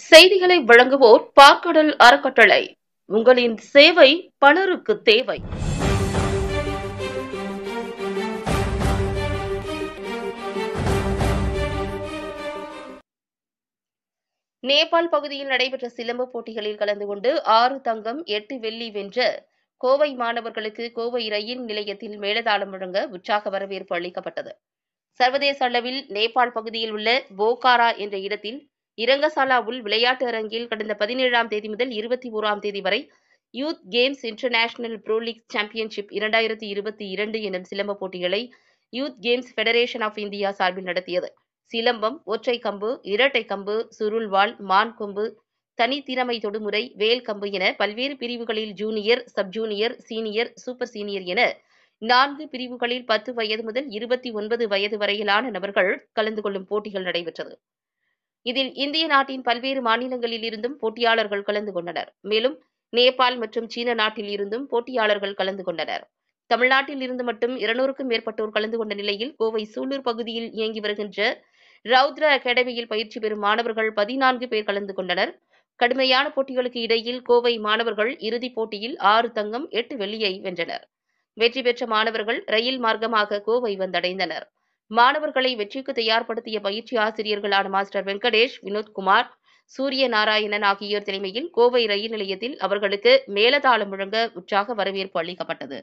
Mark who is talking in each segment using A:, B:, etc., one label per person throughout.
A: செய்திகளை வழங்குவோர் பாக்கடல் அறக்கட்டளை உங்களின் சேவை பலருக்கு தேவை நேபாள் பகுதியில் நடைபெற்ற சிலம்பு போட்டிகளில் கலந்து கொண்டு ஆறு தங்கம் எட்டு வெள்ளி வென்ற கோவை மாணவர்களுக்கு கோவை ரயில் நிலையத்தில் மேலதாளம் வழங்க உற்சாக வரவேற்பு அளிக்கப்பட்டது சர்வதேச அளவில் நேபாள் பகுதியில் உள்ள போகாரா என்ற இடத்தில் இரங்கசாலா உள் விளையாட்டு அரங்கில் கடந்த பதினேழாம் தேதி முதல் இருபத்தி ஓராம் தேதி வரை youth games international pro league championship இரண்டாயிரத்தி இருபத்தி இரண்டு எனும் சிலம்ப போட்டிகளை youth games federation of India சார்பில் நடத்தியது சிலம்பம் ஒற்றை கம்பு இரட்டை கம்பு சுருள்வாள் மான் கொம்பு தனித்திறமை தொடுமுறை வேல் கம்பு என பல்வேறு பிரிவுகளில் junior sub junior senior super senior என நான்கு பிரிவுகளில் பத்து வயது முதல் இருபத்தி ஒன்பது வயது வரையிலான நபர்கள் கலந்து கொள்ளும் போட்டிகள் நடைபெற்றது இதில் இந்திய நாட்டின் பல்வேறு மாநிலங்களில் இருந்தும் போட்டியாளர்கள் கலந்து கொண்டனர் மேலும் நேபாள் மற்றும் சீன நாட்டில் இருந்தும் போட்டியாளர்கள் கலந்து கொண்டனர் தமிழ்நாட்டில் இருந்து மட்டும் இருநூறுக்கும் மேற்பட்டோர் கலந்து கொண்ட நிலையில் கோவை சூலூர் பகுதியில் இயங்கி வருகின்ற ரவுத்ர அகாடமியில் பயிற்சி பெறும் மாணவர்கள் பதினான்கு பேர் கலந்து கொண்டனர் கடுமையான போட்டிகளுக்கு இடையில் கோவை மாணவர்கள் இறுதிப் போட்டியில் ஆறு தங்கம் எட்டு வெள்ளியை வென்றனர் வெற்றி பெற்ற மாணவர்கள் ரயில் மார்க்கமாக கோவை வந்தடைந்தனர் மாணவர்களை வெற்றிக்கு தயார்படுத்திய பயிற்சி ஆசிரியர்களான மாஸ்டர் வெங்கடேஷ் வினோத்குமார் சூரிய நாராயணன் ஆகியோர் தலைமையில் கோவை ரயில் நிலையத்தில் அவர்களுக்கு மேலதாளம் முழங்க உற்சாக வரவேற்பு அளிக்கப்பட்டது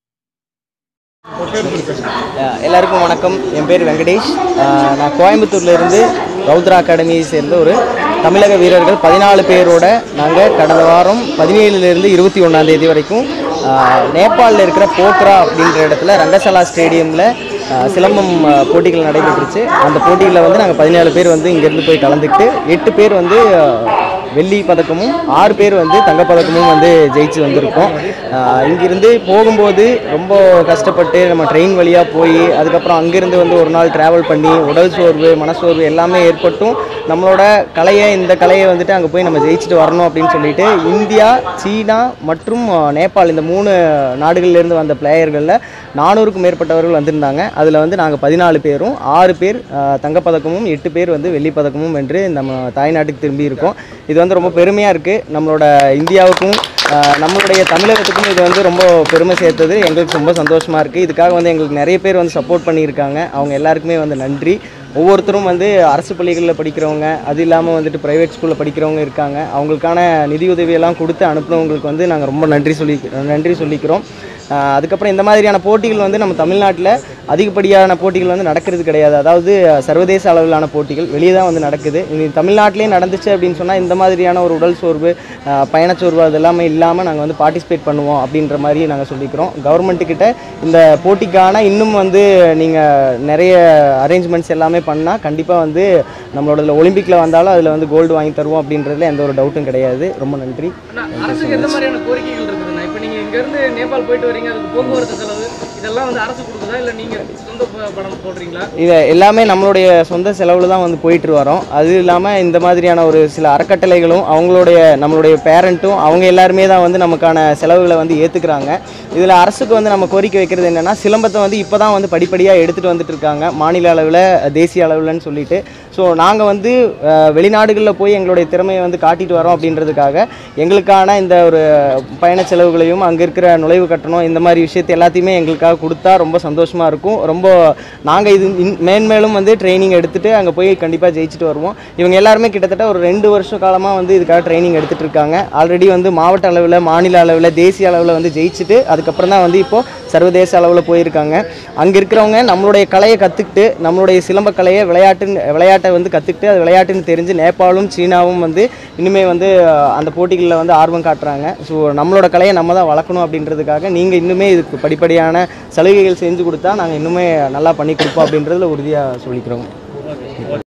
B: அஹ் எல்லாருக்கும் வணக்கம் என் பேர் வெங்கடேஷ் அஹ் நான் கோயம்புத்தூர்ல இருந்து ரவுத்ரா அகாடமியை சேர்ந்த ஒரு தமிழக வீரர்கள் பதினாலு பேரோட நாங்கள் கடந்த வாரம் பதினேழுலேருந்து இருபத்தி ஒன்றாம் தேதி வரைக்கும் அஹ் நேபாளில் இருக்கிற போக்ரா அப்படின்ற இடத்துல ரங்கசாலா ஸ்டேடியமில் சிலம்பம் அஹ், போட்டிகள் நடைபெற்றுச்சு அந்த போட்டிகளில் வந்து நாங்கள் பதினேழு பேர் வந்து இங்கேருந்து போய் கலந்துக்கிட்டு எட்டு பேர் வந்து அஹ், வெள்ளி பதக்கமும் ஆறு பேர் வந்து தங்கப்பதக்கமும் வந்து ஜெயிச்சு வந்திருக்கோம் ஆஹ் இங்கிருந்து போகும்போது ரொம்ப கஷ்டப்பட்டு நம்ம ட்ரெயின் வழியாக போய் அதுக்கப்புறம் அங்கேருந்து வந்து ஒரு நாள் ட்ராவல் பண்ணி உடல் சோர்வு மனசோர்வு எல்லாமே ஏற்பட்டும் நம்மளோட கலையை இந்த கலையை வந்துட்டு அங்கே போய் நம்ம ஜெயிச்சுட்டு வரணும் அப்படின்னு சொல்லிட்டு இந்தியா சீனா மற்றும் ஆஹ், நேபாள் இந்த மூணு நாடுகள்லேருந்து வந்த பிளேயர்களில் நானூறுக்கும் மேற்பட்டவர்கள் வந்திருந்தாங்க அதில் வந்து நாங்கள் பதினாலு பேரும் ஆறு பேர் ஆஹ், தங்கப்பதக்கமும் எட்டு பேர் வந்து வெள்ளிப் பதக்கமும் வென்று நம்ம தாய்நாட்டுக்கு திரும்பி இருக்கோம் இது வந்து ரொம்ப பெருமையாக இருக்குது நம்மளோட இந்தியாவுக்கும் ஆஹ், நம்மளுடைய தமிழகத்துக்கும் இது வந்து ரொம்ப பெருமை சேர்த்தது எங்களுக்கு ரொம்ப சந்தோஷமாக இருக்குது இதுக்காக வந்து எங்களுக்கு நிறைய பேர் வந்து சப்போர்ட் பண்ணியிருக்காங்க அவங்க எல்லாருக்குமே வந்து நன்றி ஒவ்வொருத்தரும் வந்து அரசு பள்ளிகளில் படிக்கிறவங்க அது இல்லாமல் வந்துட்டு ப்ரைவேட் ஸ்கூலில் படிக்கிறவங்க இருக்காங்க அவங்களுக்கான நிதி உதவியெல்லாம் கொடுத்து அனுப்புனவங்களுக்கு வந்து நாங்கள் ரொம்ப நன்றி சொல்லி நன்றி சொல்லிக்கிறோம் ஆஹ் அதுக்கப்புறம் இந்த மாதிரியான போட்டிகள் வந்து நம்ம தமிழ்நாட்டில் அதிகப்படியான போட்டிகள் வந்து நடக்கிறது கிடையாது அதாவது அஹ், சர்வதேச அளவிலான போட்டிகள் வெளியே தான் வந்து நடக்குது இது தமிழ்நாட்டிலே நடந்துச்சு அப்படின்னு சொன்னால் இந்த மாதிரியான ஒரு உடல் சோர்வு ஆஹ், பயணச்சோர்வு அது எல்லாமே இல்லாமல் நாங்கள் வந்து பார்ட்டிசிபேட் பண்ணுவோம் அப்படின்ற மாதிரி நாங்கள் சொல்லிக்கிறோம் கவர்மெண்ட்டுக்கிட்ட இந்த போட்டிக்கான இன்னும் வந்து நீங்கள் நிறைய அரேஞ்ச்மெண்ட்ஸ் எல்லாமே பண்ணால் கண்டிப்பாக வந்து நம்மளோட ஒலிம்பிக்கில் வந்தாலும் அதில் வந்து கோல்டு வாங்கி தருவோம் அப்படின்றதுல எந்த ஒரு டவுட்டும் கிடையாது ரொம்ப நன்றி
C: அண்ணா, அரசுக்கு எந்த மாதிரியான கோரிக்கைகள் இருக்குதுண்ணா இப்போ நீங்கள் இங்கேருந்து நேபாள் போயிட்டு வரீங்க அதுக்கு போக்குவரத்து செலவு இதெல்லாம் வந்து அரசு கொடுக்குதா இல்லை நீங்கள் சொந்த ப- பணம் போடுறீங்களா
B: இது எல்லாமே நம்மளுடைய சொந்த செலவில் தான் வந்து போயிட்டு வரோம் அது இல்லாமல் இந்த மாதிரியான ஒரு சில அறக்கட்டளைகளும் அவங்களுடைய நம்மளுடைய பேரண்ட்டும் அவங்க எல்லாருமே தான் வந்து நமக்கான செலவுகளை வந்து ஏற்றுக்கிறாங்க இதில் அரசுக்கு வந்து நம்ம கோரிக்கை வைக்கிறது என்னென்னா சிலம்பத்தை வந்து இப்போ தான் வந்து படிப்படியாக எடுத்துகிட்டு வந்துட்டு இருக்காங்க மாநில அளவில் தேசிய அளவில்னு சொல்லிட்டு ஸோ நாங்கள் வந்து அஹ், வெளிநாடுகளில் போய் எங்களுடைய திறமையை வந்து காட்டிட்டு வரோம் அப்படின்றதுக்காக எங்களுக்கான இந்த ஒரு பயண செலவுகளையும் அங்கே இருக்கிற நுழைவு கட்டணம் இந்த மாதிரி விஷயத்தை எல்லாத்தையுமே எங்களுக்காக கொடுத்தா ரொம்ப சந்தோஷமாக இருக்கும் ரொம்ப நாங்கள் இது இன்- மேன்மேலும் வந்து ட்ரைனிங் எடுத்துகிட்டு அங்கே போய் கண்டிப்பாக ஜெயிச்சுட்டு வருவோம் இவங்க எல்லாருமே கிட்டத்தட்ட ஒரு ரெண்டு வருஷ காலமாக வந்து இதுக்காக ட்ரைனிங் எடுத்துகிட்டு இருக்காங்க ஆல்ரெடி வந்து மாவட்ட அளவில் மாநில அளவில் தேசிய அளவில் வந்து ஜெயிச்சுட்டு அதுக்கப்புறம் தான் வந்து இப்போது சர்வதேச அளவில் போயிருக்காங்க அங்கே இருக்கிறவங்க நம்மளுடைய கலையை கற்றுக்கிட்டு நம்மளுடைய சிலம்ப கலையை விளையாட்டுன்னு விளையாட்டை வந்து கற்றுக்கிட்டு அது விளையாட்டுன்னு தெரிஞ்சு நேபாளும் சீனாவும் வந்து இனிமேல் வந்து அஹ், அந்த போட்டிகளில் வந்து ஆர்வம் காட்டுறாங்க ஸோ நம்மளோட கலையை நம்ம தான் வளர்க்கணும் அப்படின்றதுக்காக நீங்கள் இன்னுமே இதுக்கு படிப்படியான சலுகைகள் செஞ்சு கொடுத்தா நாங்கள் இன்னுமே நல்லா பண்ணி கொடுப்போம் அப்படின்றதுல உறுதியாக சொல்லிக்கிறோம்